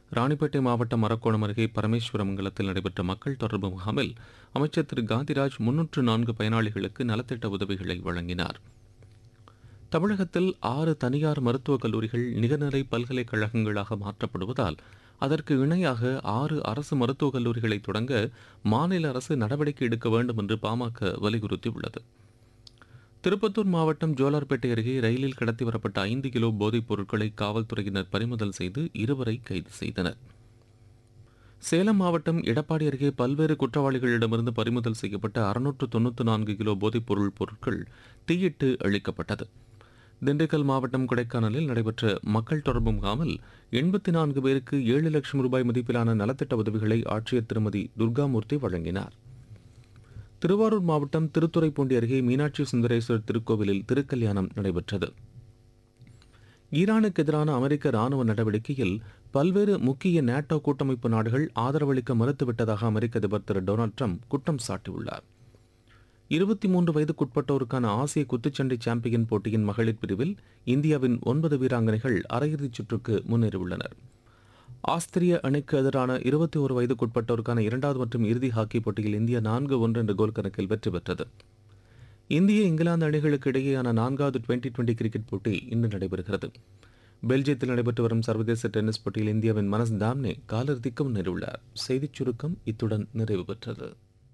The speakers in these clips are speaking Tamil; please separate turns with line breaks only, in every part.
ராணிப்பேட்டை மாவட்டம் மரக்கோணம் அருகே பரமேஸ்வரமங்கலத்தில் நடைபெற்ற மக்கள் தொடர்பு முகாமில் அமைச்சர் திரு காந்திராஜ் முன்னூற்று நான்கு பயனாளிகளுக்கு நலத்திட்ட உதவிகளை வழங்கினார் தமிழகத்தில் ஆறு தனியார் மருத்துவக் கல்லூரிகள் நிகர்நிலை பல்கலைக்கழகங்களாக மாற்றப்படுவதால் அதற்கு இணையாக ஆறு அரசு மருத்துவக் கல்லூரிகளை தொடங்க மாநில அரசு நடவடிக்கை எடுக்க வேண்டும் என்று பாமக வலியுறுத்தியுள்ளது திருப்பத்தூர் மாவட்டம் ஜோலார்பேட்டை அருகே ரயிலில் கடத்தி வரப்பட்ட ஐந்து கிலோ போதைப் பொருட்களை காவல்துறையினர் பறிமுதல் செய்து இருவரை கைது செய்தனர் சேலம் மாவட்டம் எடப்பாடி அருகே பல்வேறு குற்றவாளிகளிடமிருந்து பறிமுதல் செய்யப்பட்ட அறுநூற்று தொண்ணூற்று நான்கு கிலோ போதைப்பொருள் பொருட்கள் தீயிட்டு அளிக்கப்பட்டது திண்டுக்கல் மாவட்டம் கொடைக்கானலில் நடைபெற்ற மக்கள் தொடர்பு முகாமில் எண்பத்தி நான்கு பேருக்கு ஏழு லட்சம் ரூபாய் மதிப்பிலான நலத்திட்ட உதவிகளை ஆட்சியர் திருமதி துர்காமூர்த்தி வழங்கினார் திருவாரூர் மாவட்டம் திருத்துறைப்பூண்டி அருகே மீனாட்சி சுந்தரேஸ்வரர் திருக்கோவிலில் திருக்கல்யாணம் நடைபெற்றது ஈரானுக்கு எதிரான அமெரிக்க ராணுவ நடவடிக்கையில் பல்வேறு முக்கிய நேட்டோ கூட்டமைப்பு நாடுகள் ஆதரவளிக்க மறுத்துவிட்டதாக அமெரிக்க அதிபர் திரு டொனால்டு ட்ரம்ப் குற்றம் சாட்டியுள்ளார் இருபத்தி மூன்று வயதுக்குட்பட்டோருக்கான ஆசிய குத்துச்சண்டை சாம்பியன் போட்டியின் மகளிர் பிரிவில் இந்தியாவின் ஒன்பது வீராங்கனைகள் அரையிறுதிச் சுற்றுக்கு முன்னேறியுள்ளனர் ஆஸ்திரிய அணிக்கு எதிரான இருபத்தி ஒரு வயதுக்குட்பட்டோருக்கான இரண்டாவது மற்றும் இறுதி ஹாக்கி போட்டியில் இந்தியா நான்கு ஒன்று என்ற கோல் கணக்கில் வெற்றி பெற்றது இந்திய இங்கிலாந்து அணிகளுக்கு இடையேயான நான்காவது டுவெண்டி டுவெண்டி கிரிக்கெட் போட்டி இன்று நடைபெறுகிறது பெல்ஜியத்தில் நடைபெற்று வரும் சர்வதேச டென்னிஸ் போட்டியில் இந்தியாவின் மனஸ் தாம்னே காலிறுதிக்கு முன்னேறியுள்ளார் செய்திச் சுருக்கம் இத்துடன் நிறைவு பெற்றது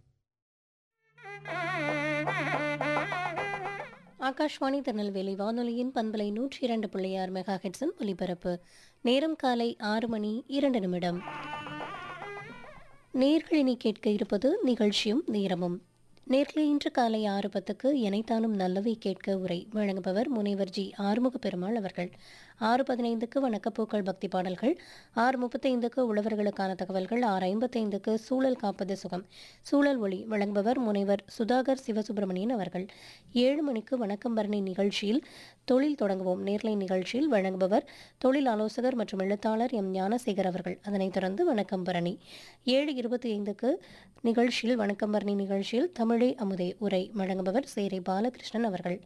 ஆகாஷ்வாணி திருநெல்வேலி வானொலியின் பண்பலை நூற்றி இரண்டு புள்ளியார் மெகா ஹெட்ஸின் ஒலிபரப்பு நேரம் காலை ஆறு மணி இரண்டு நிமிடம் நேர்களினி கேட்க இருப்பது நிகழ்ச்சியும் நேரமும் நேர்களை இன்று காலை ஆறு பத்துக்கு எனைத்தானும் நல்லவை கேட்க உரை வழங்குபவர் முனைவர் ஜி ஆறுமுக பெருமாள் அவர்கள் ஆறு பதினைந்துக்கு வணக்கப்பூக்கள் பக்தி பாடல்கள் ஆறு முப்பத்தைந்துக்கு உழவர்களுக்கான தகவல்கள் ஆறு ஐம்பத்தைந்துக்கு சூழல் காப்பது சுகம் சூழல் ஒளி வழங்குபவர் முனைவர் சுதாகர் சிவசுப்பிரமணியன் அவர்கள் ஏழு மணிக்கு வணக்கம் பரணி நிகழ்ச்சியில் தொழில் தொடங்குவோம் நேர்லை நிகழ்ச்சியில் வழங்குபவர் தொழில் ஆலோசகர் மற்றும் எழுத்தாளர் எம் ஞானசேகர் அவர்கள் அதனைத் தொடர்ந்து வணக்கம் பரணி ஏழு இருபத்தி ஐந்துக்கு நிகழ்ச்சியில் வணக்கம் பரணி நிகழ்ச்சியில் தமிழே அமுதே உரை வழங்குபவர் சேரை பாலகிருஷ்ணன் அவர்கள்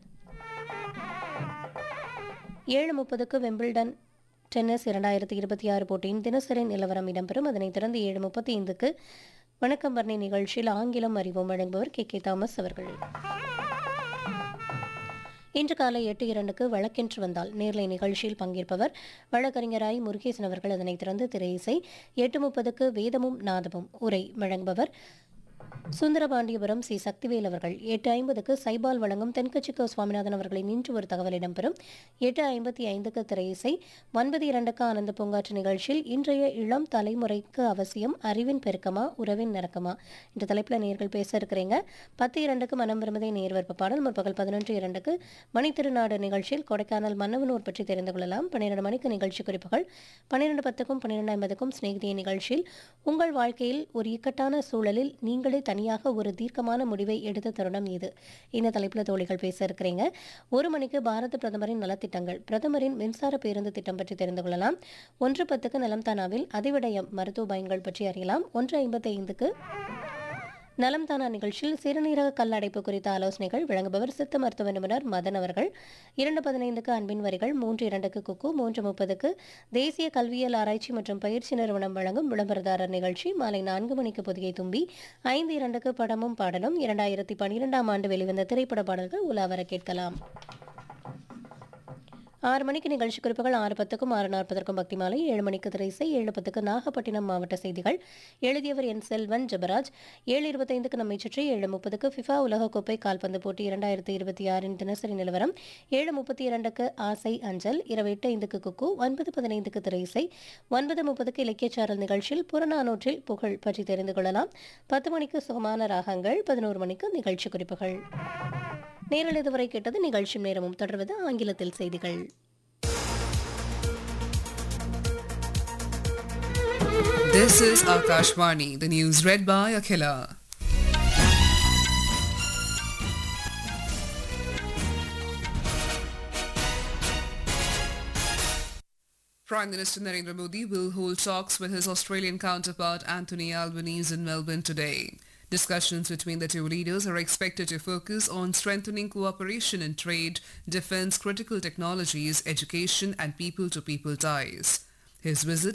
ஏழு முப்பதுக்கு வெம்பிள்டன் டென்னிஸ் இரண்டாயிரத்தி இருபத்தி ஆறு போட்டியின் தினசரி நிலவரம் இடம்பெறும் அதனைத் தொடர்ந்து ஏழு முப்பத்தி ஐந்துக்கு வணக்கம் வர்ணை நிகழ்ச்சியில் ஆங்கிலம் அறிவோம் வழங்குபவர் கே கே தாமஸ் அவர்கள் இன்று காலை எட்டு இரண்டுக்கு வழக்கென்று வந்தால் நேர்லை நிகழ்ச்சியில் பங்கேற்பவர் வழக்கறிஞராய் முருகேசன் அவர்கள் அதனைத் தொடர்ந்து திரை இசை எட்டு முப்பதுக்கு வேதமும் நாதமும் உரை வழங்குபவர் சுந்தரபாண்டியபுரம் சி சக்திவேல் அவர்கள் எட்டு ஐம்பதுக்கு சைபால் வழங்கும் தென்கட்சிக்கோ சுவாமிநாதன் அவர்களின் இன்று ஒரு தகவல் இடம்பெறும் எட்டு ஐம்பத்தி ஐந்துக்கு திரையிசை ஒன்பது இரண்டுக்கு ஆனந்த பூங்காற்று நிகழ்ச்சியில் இன்றைய இளம் தலைமுறைக்கு அவசியம் அறிவின் பெருக்கமா உறவின் நெருக்கமா என்ற தலைப்பில் நேர்கள் பேச இருக்கிறீங்க பத்து இரண்டுக்கு மனம் விரும்பதை நேர்வற்ப பாடல் முற்பகல் பதினொன்று இரண்டுக்கு மணி திருநாடு நிகழ்ச்சியில் கொடைக்கானல் மன்னவனூர் பற்றி தெரிந்து கொள்ளலாம் பன்னிரண்டு மணிக்கு நிகழ்ச்சி குறிப்புகள் பன்னிரண்டு பத்துக்கும் பன்னிரெண்டு ஐம்பதுக்கும் சிநேகிதிய நிகழ்ச்சியில் உங்கள் வாழ்க்கையில் ஒரு இக்கட்டான சூழலில் நீங்களே தனியாக ஒரு தீர்க்கமான முடிவை எடுத்த தருணம் இது இந்த தலைப்பில் தோழிகள் பேச இருக்கிறீங்க ஒரு மணிக்கு பாரத பிரதமரின் நலத்திட்டங்கள் பிரதமரின் மின்சார பேருந்து திட்டம் பற்றி தெரிந்து கொள்ளலாம் ஒன்று பத்துக்கு நலம் தானாவில் அதிவிடயம் மருத்துவ பயன்கள் பற்றி அறியலாம் ஒன்று ஐம்பத்தி ஐந்துக்கு நலம் தானா நிகழ்ச்சியில் சிறுநீரக கல்லடைப்பு குறித்த ஆலோசனைகள் வழங்குபவர் சித்த மருத்துவ நிபுணர் மதன் அவர்கள் இரண்டு பதினைந்துக்கு அன்பின் வரிகள் மூன்று இரண்டுக்கு குக்கு மூன்று முப்பதுக்கு தேசிய கல்வியியல் ஆராய்ச்சி மற்றும் பயிற்சி நிறுவனம் வழங்கும் விளம்பரதாரர் நிகழ்ச்சி மாலை நான்கு மணிக்கு புதிய தும்பி ஐந்து இரண்டுக்கு படமும் பாடலும் இரண்டாயிரத்தி பன்னிரெண்டாம் ஆண்டு வெளிவந்த திரைப்பட பாடல்கள் உலாவர கேட்கலாம் ஆறு மணிக்கு நிகழ்ச்சி குறிப்புகள் ஆறு பத்துக்கும் ஆறு நாற்பதற்கும் பக்தி மாலை ஏழு மணிக்கு திரைசை ஏழு பத்துக்கு நாகப்பட்டினம் மாவட்ட செய்திகள் எழுதியவர் என் செல்வன் ஜபராஜ் ஏழு இருபத்தைந்துக்கு நம்மை சுற்றி ஏழு முப்பதுக்கு ஃபிஃபா உலகக்கோப்பை கால்பந்து போட்டி இரண்டாயிரத்தி இருபத்தி ஆறின் தினசரி நிலவரம் ஏழு முப்பத்தி இரண்டுக்கு ஆசை அஞ்சல் இரவு எட்டு ஐந்துக்கு குக்கு ஒன்பது பதினைந்துக்கு திரைசை ஒன்பது முப்பதுக்கு இலக்கியச்சாரல் நிகழ்ச்சியில் புறநானூற்றில் புகழ் பற்றி தெரிந்து கொள்ளலாம் பத்து மணிக்கு சுகமான ராகங்கள் பதினோரு மணிக்கு நிகழ்ச்சி குறிப்புகள் நேரில் இதுவரை கேட்டது நிகழ்ச்சி நேரமும் தொடர்வது ஆங்கிலத்தில் செய்திகள்
This is Akashvani, the news read by Akhila. Prime Minister Narendra Modi will hold talks with his Australian counterpart Anthony Albanese in Melbourne today. Discussions between the two leaders are expected to focus on strengthening cooperation in trade, defense, critical technologies, education and people-to-people ties. His visit